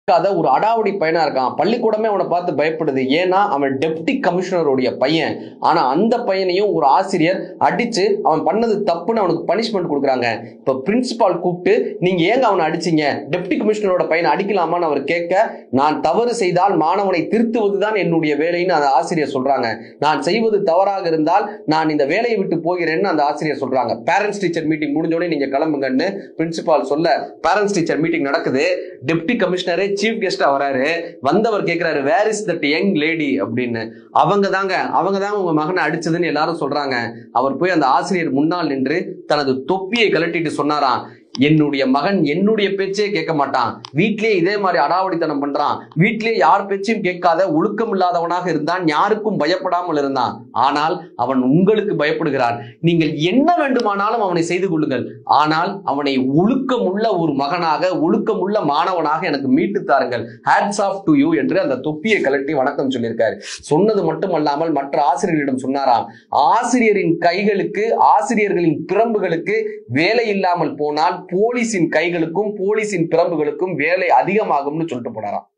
இருக்காத ஒரு அடாவடி பையனா இருக்கான் பள்ளிக்கூடமே அவனை பார்த்து பயப்படுது ஏன்னா அவன் டெப்டி கமிஷனருடைய பையன் ஆனா அந்த பையனையும் ஒரு ஆசிரியர் அடிச்சு அவன் பண்ணது தப்புன்னு அவனுக்கு பனிஷ்மெண்ட் கொடுக்குறாங்க இப்ப பிரின்சிபால் கூப்பிட்டு நீங்க ஏங்க அவனை அடிச்சீங்க டெப்டி கமிஷனரோட பையனை அடிக்கலாமான்னு அவர் கேட்க நான் தவறு செய்தால் மாணவனை திருத்துவதுதான் என்னுடைய வேலைன்னு அந்த ஆசிரியர் சொல்றாங்க நான் செய்வது தவறாக இருந்தால் நான் இந்த வேலையை விட்டு போகிறேன்னு அந்த ஆசிரியர் சொல்றாங்க பேரண்ட்ஸ் டீச்சர் மீட்டிங் முடிஞ்சோடனே நீங்க கிளம்புங்கன்னு பிரின்சிபால் சொல்ல பேரண்ட்ஸ் டீச்சர் மீட்டிங் நடக்குது டெப்டி கமிஷனரே சீஃப் கெஸ்டா வராரு வந்தவர் கேக்குறாரு where is that young lady அப்படின்னு அவங்க தாங்க அவங்க தாங்க உங்க மகனை அடிச்சதுன்னு எல்லாரும் சொல்றாங்க அவர் போய் அந்த ஆசிரியர் முன்னால் நின்று தனது தொப்பியை கழட்டிட்டு சொன்னாராம் என்னுடைய மகன் என்னுடைய பேச்சே கேட்க மாட்டான் வீட்லயே இதே மாதிரி அடாவடித்தனம் பண்றான் வீட்லயே யார் பேச்சையும் கேட்காத ஒழுக்கம் இல்லாதவனாக இருந்தான் யாருக்கும் பயப்படாமல் இருந்தான் ஆனால் அவன் உங்களுக்கு பயப்படுகிறான் நீங்கள் என்ன வேண்டுமானாலும் அவனை செய்து கொள்ளுங்கள் ஆனால் அவனை ஒழுக்கமுள்ள ஒரு மகனாக ஒழுக்கமுள்ள மாணவனாக எனக்கு மீட்டு தாருங்கள் ஹேட்ஸ் ஆஃப் டு யூ என்று அந்த தொப்பியை கலட்டி வணக்கம் சொல்லியிருக்காரு சொன்னது மட்டுமல்லாமல் மற்ற ஆசிரியர்களிடம் சொன்னாராம் ஆசிரியரின் கைகளுக்கு ஆசிரியர்களின் பிரம்புகளுக்கு வேலை இல்லாமல் போனால் போலீஸின் கைகளுக்கும் போலீஸின் பிரம்புகளுக்கும் வேலை அதிகமாகும்னு சொல்லிட்டு போனாராம்